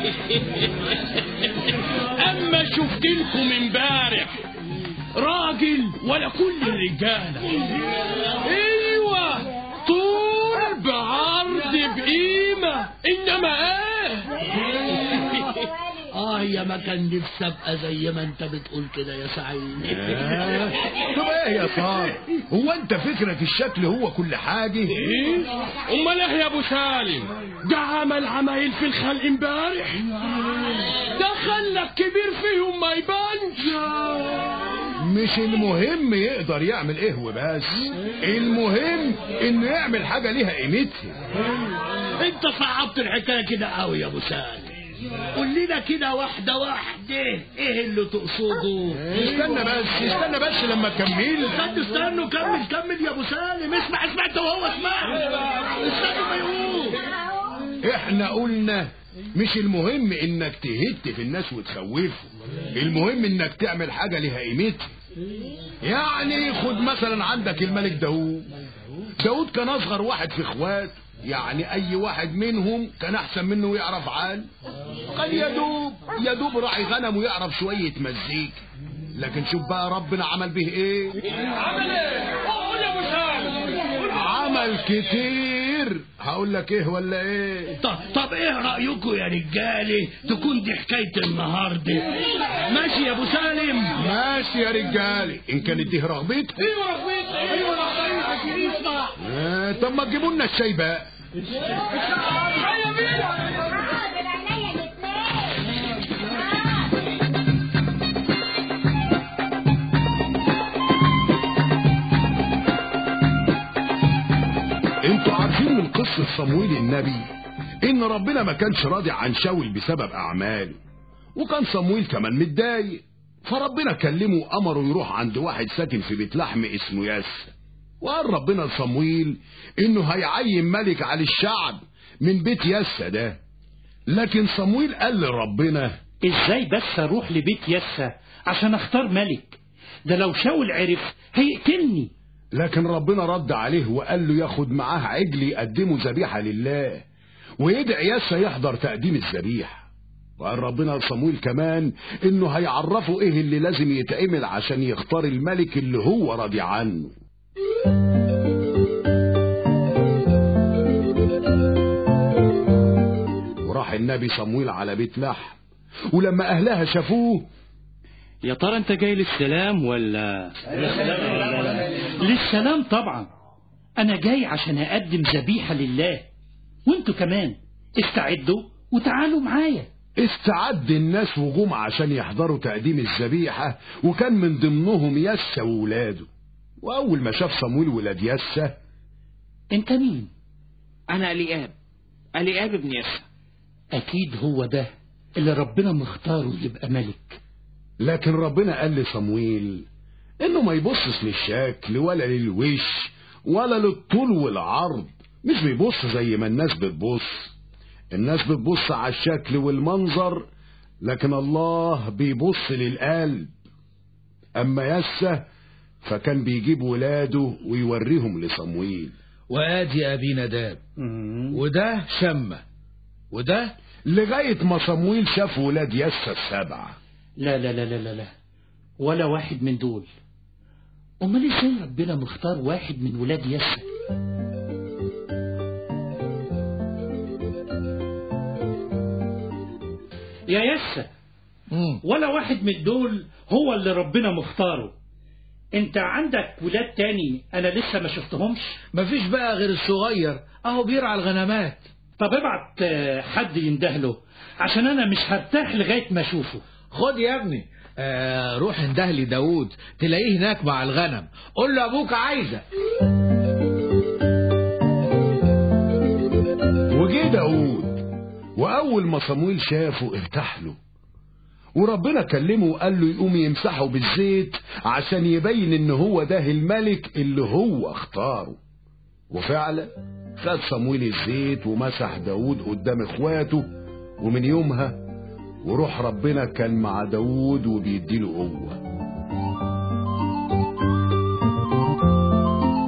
اما شفت لكم امبارح راجل ولا كل الرجاله ايوه طول بعرض بقيمه انما ايه اه يا ما كان نفسي ابقى زي ما انت بتقول كده يا سعيد آه. طب ايه يا صار هو انت فكرك الشكل هو كل حاجة ايه امال ايه يا ابو سالم ده عمل عمايل في الخلق امبارح ده خلك كبير فيهم ما يبانش مش المهم يقدر يعمل ايه وبس المهم انه يعمل حاجة ليها قيمتها انت صعبت الحكايه كده قوي يا ابو سالم قول لنا كده واحده واحده ايه اللي تقصده استنى بس استنى بس لما اكمل استنوا استنوا كمل كمل يا ابو سالم اسمع اسمع انت وهو اسمع استنوا ما يقول احنا قلنا مش المهم انك تهت في الناس وتخوفهم المهم انك تعمل حاجة ليها قيمتها يعني خد مثلا عندك الملك داود داود كان اصغر واحد في اخواته يعني اي واحد منهم كان احسن منه ويعرف عال قال يا دوب يا دوب راعي غنم ويعرف شوية مزيكا لكن شوف بقى ربنا عمل به ايه عمل ايه قول يا ابو سالم عمل كتير هقول لك ايه ولا ايه طب, طب ايه رايكم يا رجاله تكون دي حكايه النهارده ماشي يا ابو سالم ماشي يا رجالي ان كانت دي رغبتك ايوه رغبتك ايوه رغبتك اسمع آه طب ما تجيبوا لنا الشاي بقى هيا بينا انتوا عارفين من قصة صمويل النبي ان ربنا ما كانش راضي عن شاول بسبب اعماله وكان صمويل كمان متضايق فربنا كلمه وامره يروح عند واحد ساكن في بيت لحم اسمه ياس وقال ربنا لصمويل انه هيعين ملك على الشعب من بيت ياسا ده لكن صمويل قال لربنا ازاي بس اروح لبيت يسا عشان اختار ملك ده لو شاول عرف هيقتلني لكن ربنا رد عليه وقال له ياخد معاه عجل يقدمه ذبيحة لله ويدعي ياسا يحضر تقديم الذبيحة وقال ربنا لصمويل كمان انه هيعرفه ايه اللي لازم يتعمل عشان يختار الملك اللي هو راضي عنه وراح النبي صمويل على بيت لحم ولما اهلها شافوه يا ترى انت جاي للسلام ولا للسلام طبعا انا جاي عشان اقدم ذبيحة لله وانتوا كمان استعدوا وتعالوا معايا استعد الناس وجوم عشان يحضروا تقديم الذبيحة وكان من ضمنهم يسا وولاده وأول ما شاف صمويل ولاد يسا انت مين أنا الياب الياب ابن يسع اكيد هو ده اللي ربنا مختاره يبقى ملك لكن ربنا قال لصمويل انه ما يبصش للشكل ولا للوش ولا للطول والعرض مش بيبص زي ما الناس بتبص الناس بتبص على الشكل والمنظر لكن الله بيبص للقلب اما يسا فكان بيجيب ولاده ويوريهم لصمويل وادي ابي نداب وده شمة وده لغاية ما صمويل شاف ولاد يسا السبعة لا لا لا لا لا لا ولا واحد من دول امال ازاي ربنا مختار واحد من ولاد يسا يا يسا مم. ولا واحد من دول هو اللي ربنا مختاره انت عندك ولاد تاني انا لسه ما شفتهمش مفيش بقى غير الصغير اهو بيرعى الغنمات طب ابعت آه، حد يندهله عشان انا مش هرتاح لغايه ما اشوفه خد يا ابني آه روح انده لي داوود تلاقيه هناك مع الغنم قول له ابوك عايزك وجه داود وأول ما صمويل شافه ارتاح له وربنا كلمه وقال له يقوم يمسحه بالزيت عشان يبين ان هو ده الملك اللي هو اختاره وفعلا خد صمويل الزيت ومسح داود قدام اخواته ومن يومها وروح ربنا كان مع داود وبيديله قوه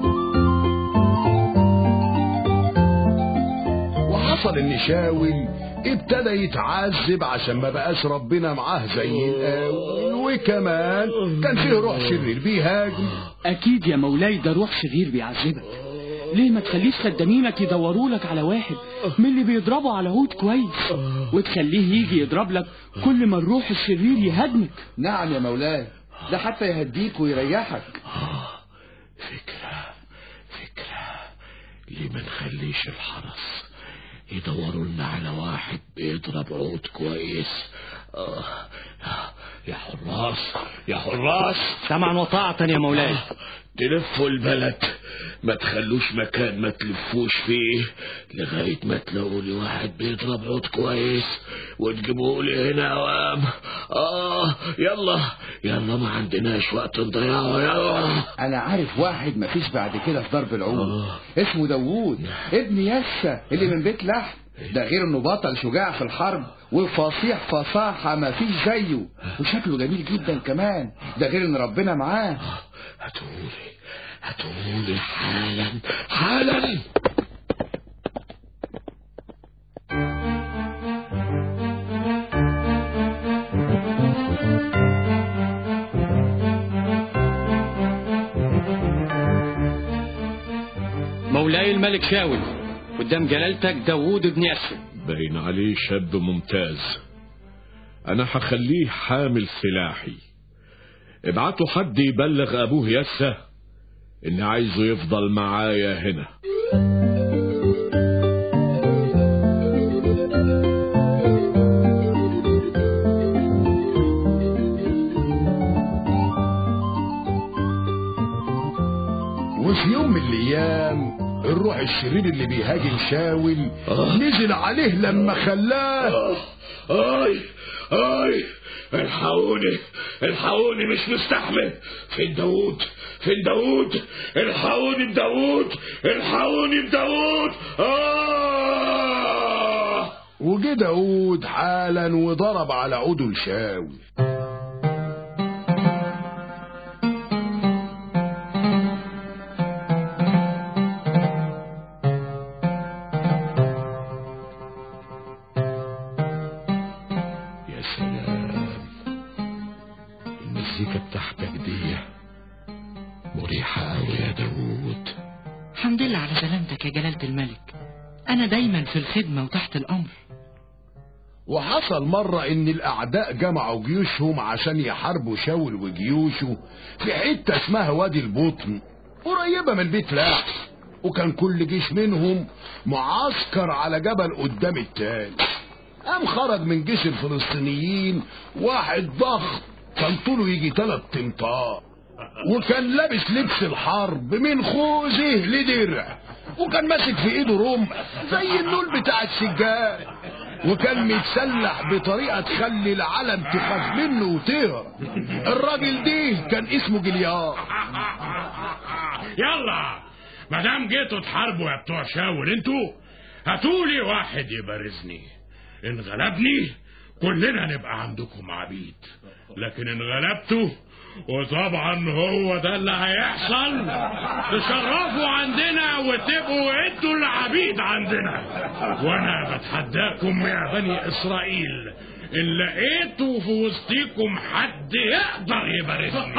وحصل ان شاول ابتدى يتعذب عشان ما بقاش ربنا معاه زي الاول وكمان كان فيه روح شرير بيهاجم اكيد يا مولاي ده روح شرير بيعذبك ليه ما تخليش خدامينك يدوروا لك على واحد من اللي بيضربوا على عود كويس وتخليه يجي يضرب لك كل ما الروح الشرير يهاجمك نعم يا مولاي ده حتى يهديك ويريحك فكرة فكرة ليه ما نخليش الحرس يدوروا لنا على واحد بيضرب عود كويس آه يا حراس يا حراس سمعا وطاعة يا مولاي تلفوا البلد ما تخلوش مكان ما تلفوش فيه لغاية ما تلاقوا لي واحد بيضرب عود كويس وتجيبوه لي هنا اوام اه يلا يلا ما عندناش وقت نضيعه يلا انا عارف واحد مفيش بعد كده في ضرب العود اسمه داوود ابن يسا اللي من بيت لحم ده غير انه بطل شجاع في الحرب وفصيح فصاحة مفيش زيه وشكله جميل جدا كمان ده غير ان ربنا معاه هاتولي هاتولي حالا حالا مولاي الملك شاول قدام جلالتك داوود بن ياسر باين عليه شاب ممتاز انا هخليه حامل سلاحي ابعتوا حد يبلغ ابوه يسا اني عايزه يفضل معايا هنا وفي يوم من الايام الروح الشرير اللي بيهاجم شاول نزل عليه لما خلاه اي اي الحقوني الحقوني مش مستحمل فين داوود فين داوود الحقوني بداوود الحقوني بداوود آه وجه داود حالا وضرب على عوده لشاول يا سلام المزيكا بتاعتك دي مريحة أوي يا داوود الحمد لله على سلامتك يا جلالة الملك أنا دايما في الخدمة وتحت الأمر وحصل مرة ان الاعداء جمعوا جيوشهم عشان يحاربوا شاول وجيوشه في حتة اسمها وادي البطن قريبة من بيت لاح وكان كل جيش منهم معسكر على جبل قدام التاني قام خرج من جيش الفلسطينيين واحد ضخم كان طوله يجي تلات امتار وكان لابس لبس الحرب من خوذه لدرع وكان ماسك في ايده رمح زي النول بتاع السجاد وكان متسلح بطريقة تخلي العالم تخاف منه وتهرب الراجل ده كان اسمه جليار يلا ما دام جيتوا تحاربوا يا بتوع شاول انتوا هاتولي واحد يبارزني ان غلبني كلنا نبقى عندكم عبيد لكن ان غلبته وطبعا هو ده اللي هيحصل تشرفوا عندنا وتبقوا انتوا العبيد عندنا وانا بتحداكم يا بني اسرائيل ان لقيتوا في وسطيكم حد يقدر يبارزني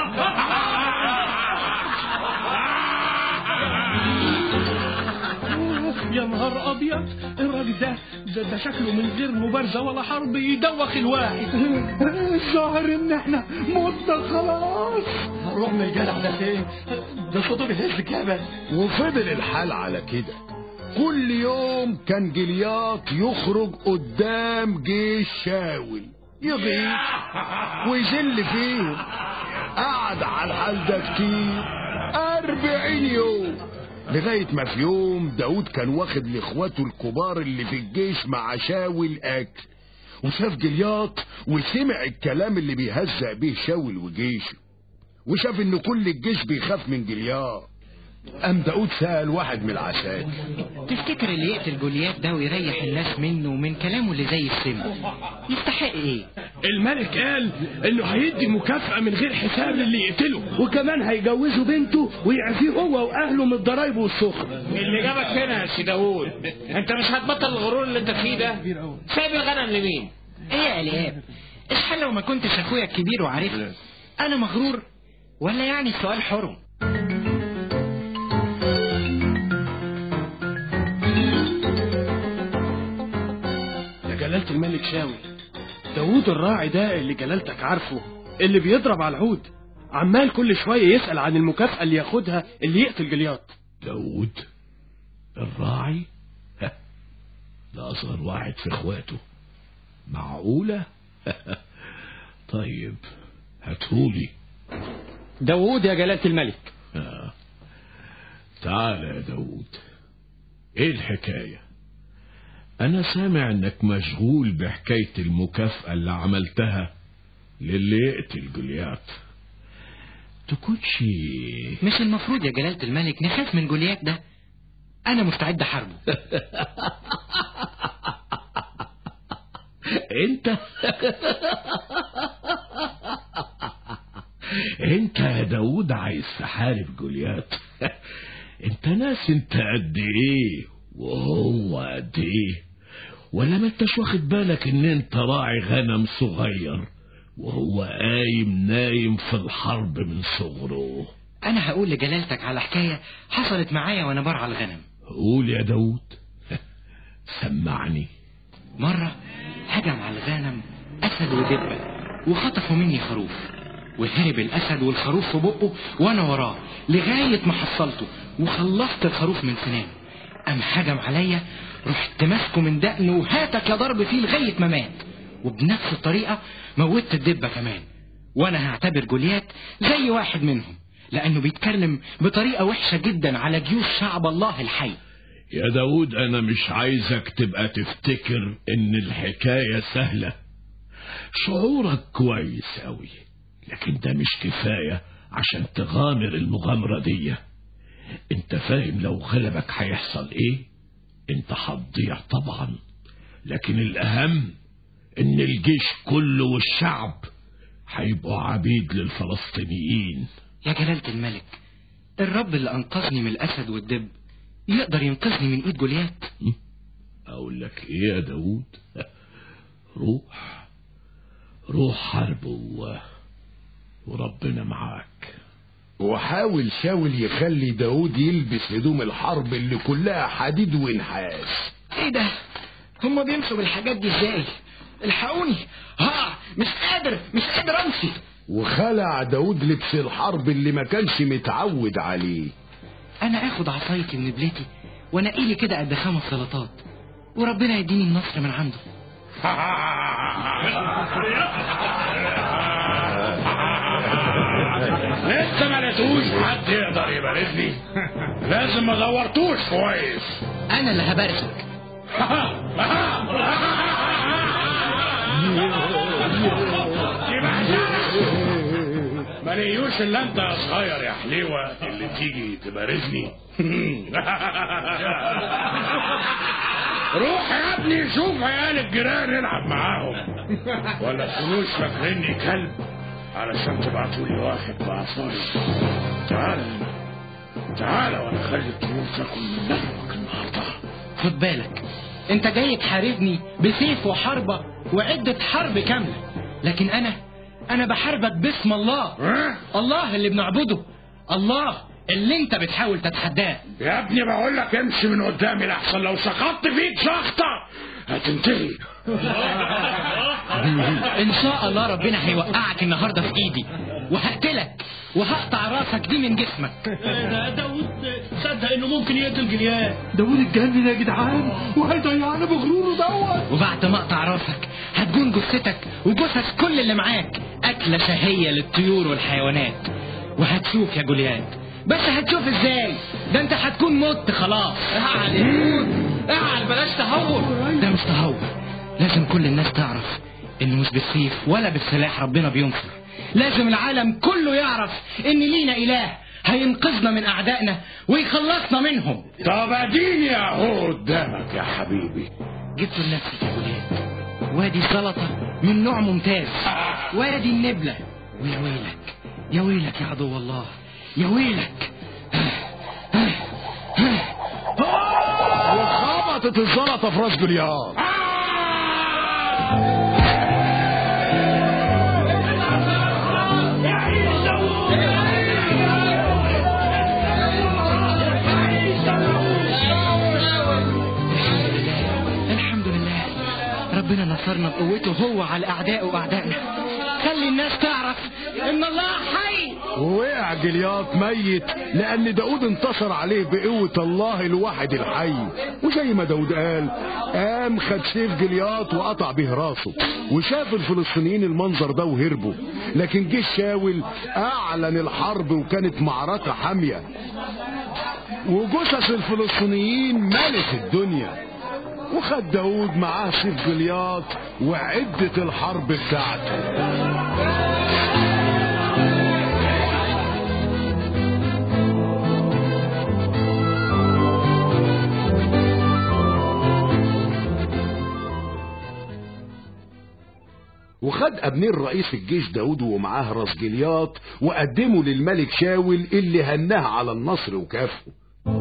يا نهار ابيض الراجل ده ده, ده شكله من غير مبارزه ولا حرب يدوخ الواحد الظاهر ان احنا متنا خلاص هنروح من الجدع ده فين ده صوته بيهز جبل وفضل الحال على كده كل يوم كان جلياط يخرج قدام جيش شاول يغيب ويذل فيهم قعد على الحال ده كتير أربعين يوم لغاية ما في يوم داود كان واخد لاخواته الكبار اللي في الجيش مع شاول أكل وشاف جلياط وسمع الكلام اللي بيهزأ بيه شاول وجيشه وشاف ان كل الجيش بيخاف من جلياط قام داود سأل واحد من العساكر تفتكر اللي يقتل جوليات ده ويريح الناس منه ومن كلامه اللي زي السم يستحق ايه الملك قال انه هيدي مكافأة من غير حساب للي يقتله وكمان هيجوزوا بنته ويعفيه هو واهله من الضرايب والسخر اللي جابك هنا يا سي داوود انت مش هتبطل الغرور اللي انت فيه ده سايب الغنم لمين ايه يا الياب اشحال لو ما كنتش اخويا الكبير وعارفني انا مغرور ولا يعني السؤال حرم يا جلالة الملك شاوي داوود الراعي ده اللي جلالتك عارفه اللي بيضرب على العود عمال كل شوية يسأل عن المكافأة اللي ياخدها اللي يقتل جلياط داود الراعي ها، ده أصغر واحد في إخواته معقولة طيب هاتهولي داوود يا جلالة الملك آه. تعال يا داود ايه الحكاية انا سامع انك مشغول بحكاية المكافأة اللي عملتها للي يقتل جوليات تكونش مش المفروض يا جلالة الملك نخاف من جوليات ده انا مستعد احاربه انت انت يا داود عايز تحارب جوليات انت ناس انت قد ايه وهو قد ايه ولا ما انتش واخد بالك ان انت راعي غنم صغير وهو قايم نايم في الحرب من صغره انا هقول لجلالتك على حكاية حصلت معايا وانا برعى الغنم قول يا داود سمعني مرة هجم على الغنم أسد ودبة وخطفوا مني خروف وهرب الأسد والخروف في بقه وأنا وراه لغاية ما حصلته وخلصت الخروف من سنانه قام هجم عليا رحت ماسكه من دقنه وهاتك يا ضرب فيه لغاية ما مات وبنفس الطريقة موتت الدبة كمان وأنا هعتبر جوليات زي واحد منهم لأنه بيتكلم بطريقة وحشة جدا على جيوش شعب الله الحي يا داود انا مش عايزك تبقى تفتكر ان الحكاية سهلة شعورك كويس اوي لكن ده مش كفاية عشان تغامر المغامرة دي انت فاهم لو غلبك هيحصل ايه انت هتضيع طبعا لكن الاهم ان الجيش كله والشعب هيبقوا عبيد للفلسطينيين يا جلالة الملك الرب اللي أنقذني من الأسد والدب يقدر ينقذني من إيد جوليات اقول لك ايه يا داود روح روح حرب و... وربنا معاك وحاول شاول يخلي داود يلبس هدوم الحرب اللي كلها حديد ونحاس إيه ده هما بيمشوا بالحاجات دي إزاي الحقوني ها مش قادر مش قادر أمشي وخلع داود لبس الحرب اللي ما كانش متعود عليه أنا آخد عصايتي من بليتي وأنقي لي كده قد خمس سلطات وربنا يديني النصر من عنده لسه ما لقيتوش حد يقدر يبارزني لازم ما دورتوش كويس أنا اللي هبارزك ما لقيوش الا انت يا صغير يا حليوه اللي تيجي تبارزني روح يا ابني شوف عيال الجيران العب معاهم ولا تكونوش فاكريني كلب علشان تبعتوا لي واحد بعصاي تعال تعال وانا اخلي الطيور تاكل من لحمك النهارده خد بالك انت جاي تحاربني بسيف وحربة وعدة حرب كاملة لكن انا انا بحاربك باسم الله ها؟ الله اللي بنعبده الله اللي انت بتحاول تتحداه يا ابني بقول لك امشي من قدامي لحسن لو سقطت فيك شخطة هتنتهي ان شاء الله ربنا هيوقعك النهارده في ايدي وهقتلك وهقطع راسك دي من جسمك ده داود صدق انه ممكن يقتل جليات داوود اتجنن يا جدعان وهيضيعنا بغروره دوت وبعد ما اقطع راسك هتكون جثتك وجثث كل اللي معاك اكله شهيه للطيور والحيوانات وهتشوف يا جوليات بس هتشوف ازاي ده انت هتكون مت خلاص اعل يا داوود اعل بلاش تهور ده مش تهور لازم كل الناس تعرف انه مش بالسيف ولا بالسلاح ربنا بينصر لازم العالم كله يعرف ان لينا اله هينقذنا من اعدائنا ويخلصنا منهم طب اديني اهو قدامك يا حبيبي جبت لنفسك يا جوليات وادي سلطة من نوع ممتاز وادي النبلة ويا ويلك يا ويلك يا عدو الله يا ويلك وخبطت الزلطه في راس جولياط الحمد لله ربنا نصرنا بقوته هو على أعدائه وأعدائنا خلي الناس تعرف إن الله حي ووقع جلياط ميت لأن داود انتصر عليه بقوة الله الواحد الحي وزي ما داود قال قام خد سيف جلياط وقطع به راسه وشاف الفلسطينيين المنظر ده وهربوا لكن جه شاول أعلن الحرب وكانت معركة حامية وجثث الفلسطينيين ملت الدنيا وخد داود معاه سيف جلياط وعدة الحرب بتاعته وخد ابنين رئيس الجيش داود ومعاه راس جلياط وقدمه للملك شاول اللي هناه على النصر وكافه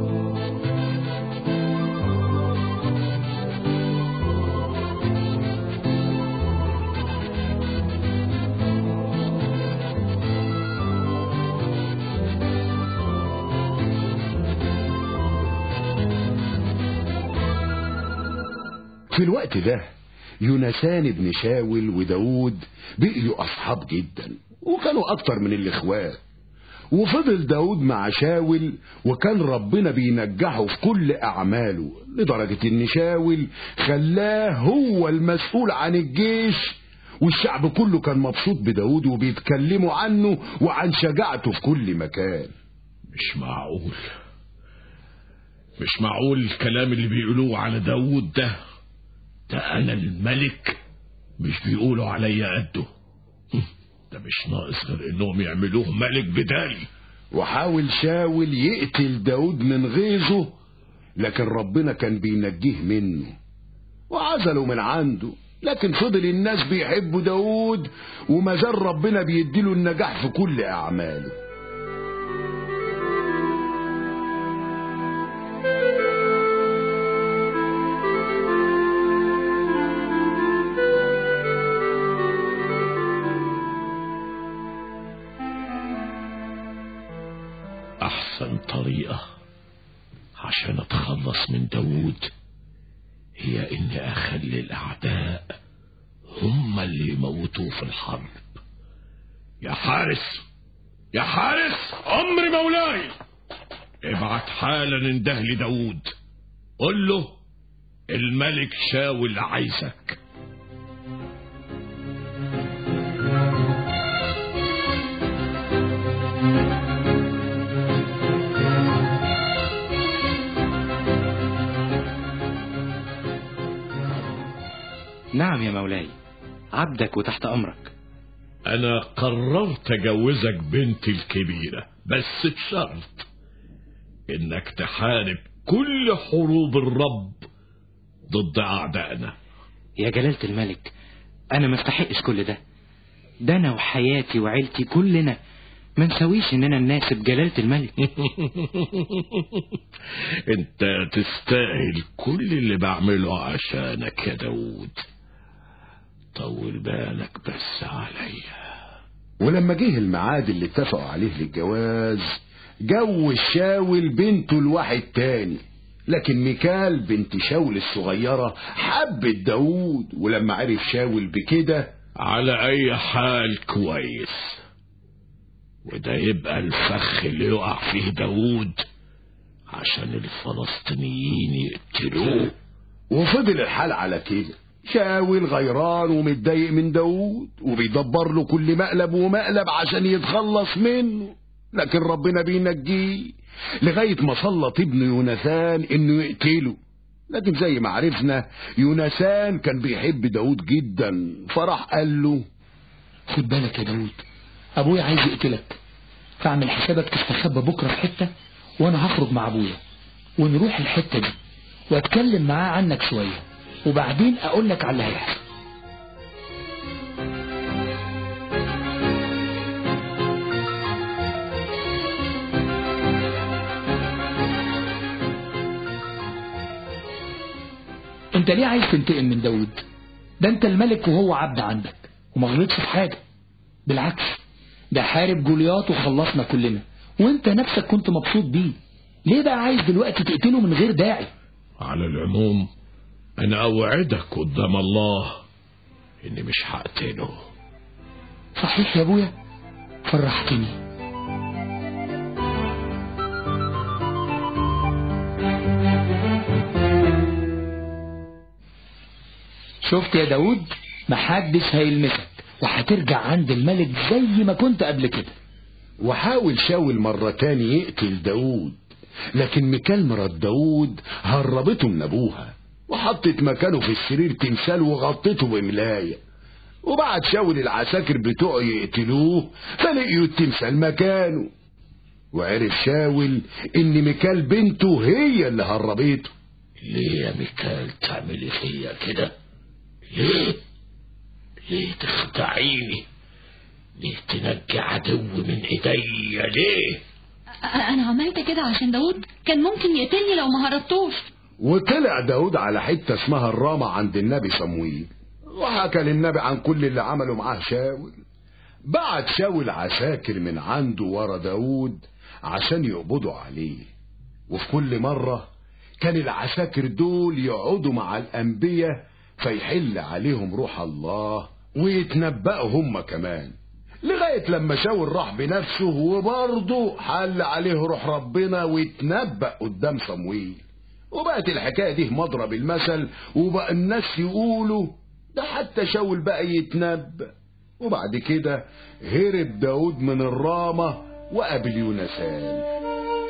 في الوقت ده يونسان بن شاول وداود بقيوا أصحاب جدا وكانوا أكتر من الإخوات وفضل داود مع شاول وكان ربنا بينجحه في كل أعماله لدرجة إن شاول خلاه هو المسؤول عن الجيش والشعب كله كان مبسوط بداود وبيتكلموا عنه وعن شجاعته في كل مكان مش معقول مش معقول الكلام اللي بيقولوه على داود ده ده انا الملك مش بيقولوا عليا قده ده مش ناقص غير انهم يعملوه ملك بدالي وحاول شاول يقتل داود من غيظه لكن ربنا كان بينجيه منه وعزله من عنده لكن فضل الناس بيحبوا داود وما زال ربنا بيديله النجاح في كل أعماله احسن طريقة عشان اتخلص من داود هي اني اخلي الاعداء هم اللي يموتوه في الحرب يا حارس يا حارس أمر مولاي ابعت حالا انده لداود قل له الملك شاول عايزك نعم يا مولاي عبدك وتحت أمرك انا قررت اجوزك بنتي الكبيرة بس بشرط انك تحارب كل حروب الرب ضد اعدائنا يا جلالة الملك أنا ما استحقش كل ده ده أنا وحياتي وعيلتي كلنا ما نسويش إننا نناسب جلالة الملك انت تستاهل كل اللي بعمله عشانك يا داود طول بالك بس عليا ولما جه الميعاد اللي اتفقوا عليه للجواز جوز شاول بنته لواحد تاني لكن ميكال بنت شاول الصغيرة حبت داود ولما عرف شاول بكده على اي حال كويس وده يبقى الفخ اللي يقع فيه داود عشان الفلسطينيين يقتلوه وفضل الحال على كده شاول غيران ومتضايق من داود وبيدبر له كل مقلب ومقلب عشان يتخلص منه لكن ربنا بينجيه لغاية ما سلط ابنه يوناثان انه يقتله لكن زي ما عرفنا يوناثان كان بيحب داود جدا فراح قال له خد بالك يا داود ابويا عايز يقتلك فاعمل حسابك تستخبى بكره في حته وانا هخرج مع ابويا ونروح الحته دي واتكلم معاه عنك شويه وبعدين اقول لك على اللي هيحصل انت ليه عايز تنتقم من داود ده انت الملك وهو عبد عندك وما غلطش في حاجة بالعكس ده حارب جولياط وخلصنا كلنا وانت نفسك كنت مبسوط بيه ليه بقى عايز دلوقتي تقتله من غير داعي على العموم انا اوعدك قدام الله اني مش هقتله صحيح يا ابويا فرحتني شفت يا داود محدش هيلمسك وهترجع عند الملك زي ما كنت قبل كده وحاول شاول مرة تاني يقتل داود لكن ميكال مرات داود هربته من ابوها وحطت مكانه في السرير تمثال وغطته بملاية وبعد شاول العساكر بتوعه يقتلوه فلقيوا التمثال مكانه وعرف شاول ان ميكال بنته هي اللي هربته ليه يا ميكال تعملي فيا كده ليه ليه تخدعيني ليه تنجي عدو من ايديا ليه انا عملت كده عشان داود كان ممكن يقتلني لو ما هربتوش وطلع داود على حتة اسمها الرامة عند النبي صمويل وحكى للنبي عن كل اللي عمله معاه شاول بعت شاول عساكر من عنده ورا داود عشان يقبضوا عليه وفي كل مرة كان العساكر دول يقعدوا مع الأنبياء فيحل عليهم روح الله ويتنبأوا هم كمان لغاية لما شاول راح بنفسه وبرضه حل عليه روح ربنا ويتنبأ قدام صمويل وبقت الحكاية دي مضرب المثل وبقى الناس يقولوا ده حتى شاول بقى يتنبأ وبعد كده هرب داود من الرامة وقابل يونسان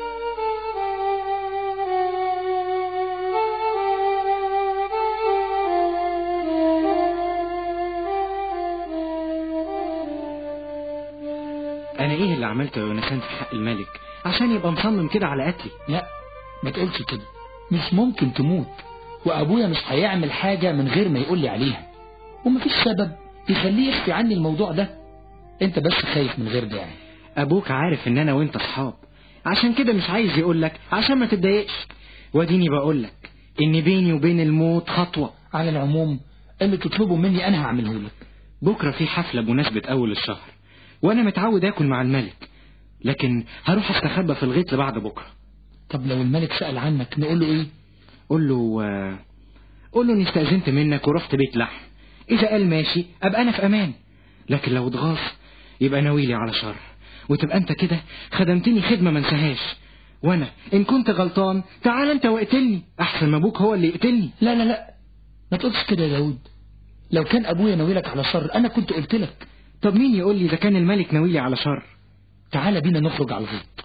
انا ايه اللي عملته يا يونسان في حق الملك عشان يبقى مصمم كده على قتلي لا ما تقولش كده مش ممكن تموت وابويا مش هيعمل حاجة من غير ما يقول لي عليها ومفيش سبب يخليه يخفي عني الموضوع ده انت بس خايف من غير داعي ابوك عارف ان انا وانت اصحاب عشان كده مش عايز يقولك عشان ما تتضايقش واديني بقولك ان بيني وبين الموت خطوة على العموم اللي تطلبه مني انا هعمله لك بكرة في حفلة بمناسبة اول الشهر وانا متعود اكل مع الملك لكن هروح استخبى في الغيط لبعد بكرة طب لو الملك سأل عنك نقول له ايه قول له آه، قول له اني استأذنت منك ورحت بيت لحم اذا قال ماشي ابقى انا في امان لكن لو اتغاظ يبقى ناويلي على شر وتبقى انت كده خدمتني خدمة ما انساهاش وانا ان كنت غلطان تعال انت واقتلني احسن ما ابوك هو اللي يقتلني لا لا لا ما تقولش كده يا داود لو كان ابويا ناويلك على شر انا كنت قلت لك طب مين يقول لي اذا كان الملك ناويلي على شر تعال بينا نخرج على الغيط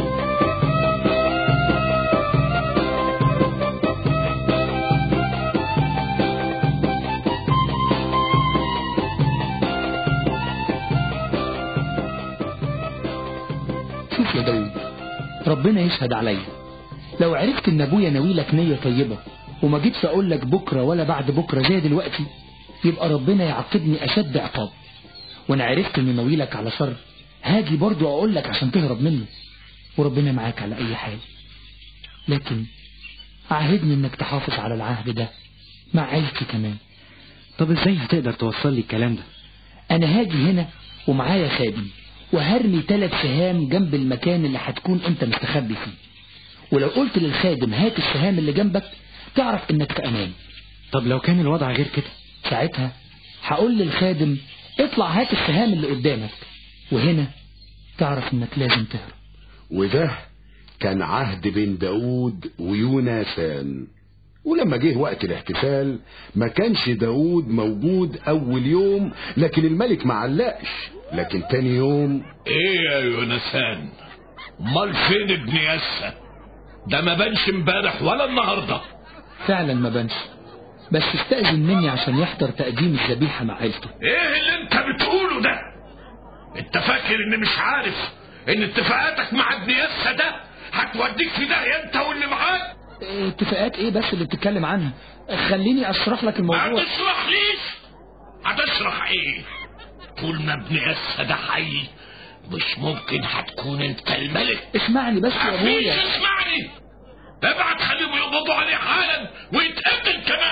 شوف يا داود ربنا يشهد عليا لو عرفت ان ابويا ناويلك نية طيبة وما جيتش اقول لك بكرة ولا بعد بكرة زي دلوقتي يبقى ربنا يعاقبني اشد عقاب وانا عرفت ان ناويلك على شر هاجي برضو اقول لك عشان تهرب منه وربنا معاك على اي حال لكن عاهدني انك تحافظ على العهد ده مع عيلتي كمان طب ازاي هتقدر توصل لي الكلام ده انا هاجي هنا ومعايا خادم وهرمي ثلاث سهام جنب المكان اللي هتكون انت مستخبي فيه ولو قلت للخادم هات السهام اللي جنبك تعرف انك في امان طب لو كان الوضع غير كده ساعتها هقول للخادم اطلع هات السهام اللي قدامك وهنا تعرف انك لازم تهرب وده كان عهد بين داود ويوناثان ولما جه وقت الاحتفال ما كانش داود موجود اول يوم لكن الملك ما علقش لكن تاني يوم ايه يا يونسان امال فين ابن يسا ده ما بانش امبارح ولا النهارده فعلا ما بانش بس استأذن مني عشان يحضر تقديم الذبيحة مع عيلته ايه اللي انت بتقوله ده انت فاكر اني مش عارف ان اتفاقاتك مع ابن يسا ده هتوديك في داهيه انت واللي معاك اه، اتفاقات ايه بس اللي بتتكلم عنها خليني اشرح لك ما الموضوع تشرحليش هتشرح ايه طول ما ابن يسا ده حي مش ممكن هتكون انت الملك اسمعني بس يا مفيش ابويا اسمعني ابعت خليهم يقبضوا عليه حالا ويتقتل كمان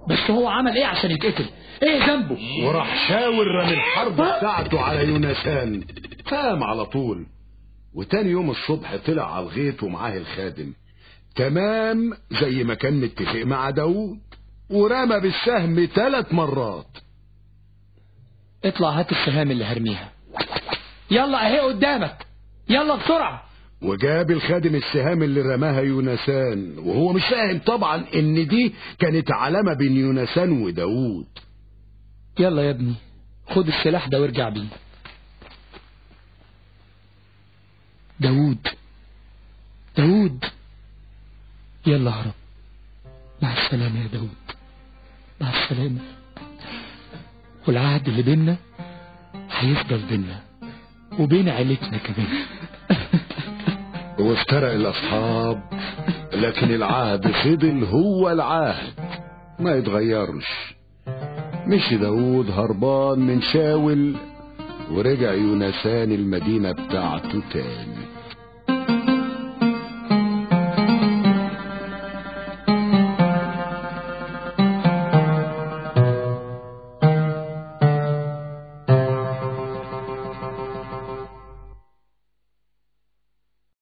بس هو عمل ايه عشان يتقتل ايه ذنبه وراح شاور رمي الحرب بتاعته على يونسان قام على طول وتاني يوم الصبح طلع على الغيط ومعاه الخادم تمام زي ما كان متفق مع داوود ورمى بالسهم ثلاث مرات اطلع هات السهام اللي هرميها يلا اهي قدامك يلا بسرعة وجاب الخادم السهام اللي رماها يونسان وهو مش فاهم طبعا ان دي كانت علامة بين يونسان وداوود يلا يا ابني خد السلاح ده وارجع بيه داوود داوود يلا هرب مع السلامة يا داوود مع السلامة والعهد اللي بينا هيفضل بينا وبين عيلتنا كمان وافترق الأصحاب لكن العهد فضل هو العهد ما يتغيرش مشي داود هربان من شاول ورجع يونسان المدينة بتاعته تاني